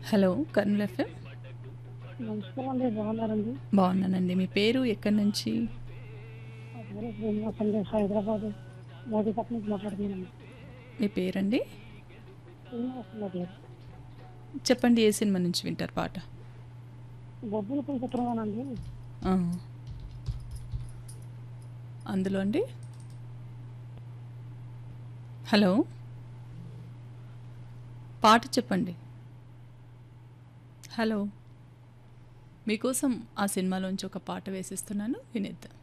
Hello Kurnool FM నమస్కారం అండి బాగున్నారండి బాగున్నానండి మీ పేరు ఎక్కడి నుంచి నా పేరు శ్రీనివాస్ అండి హైదరాబాద్ మోదీపట్నం నుంచి మాట్లాడుతున్నాను మీ పేరండి శ్రీనివాస్ నా పేరు చెప్పండి ఏ సినిమా నుంచి వింటారు పాట బొబ్బుల పూల చిత్రంగానండి ఆ. అందులో అండి హలో పాట చెప్పండి హలో మీకోసం ఆ సినిమాలోంచి ఒక పాట వేసిస్తున్నాను వినేద్దాం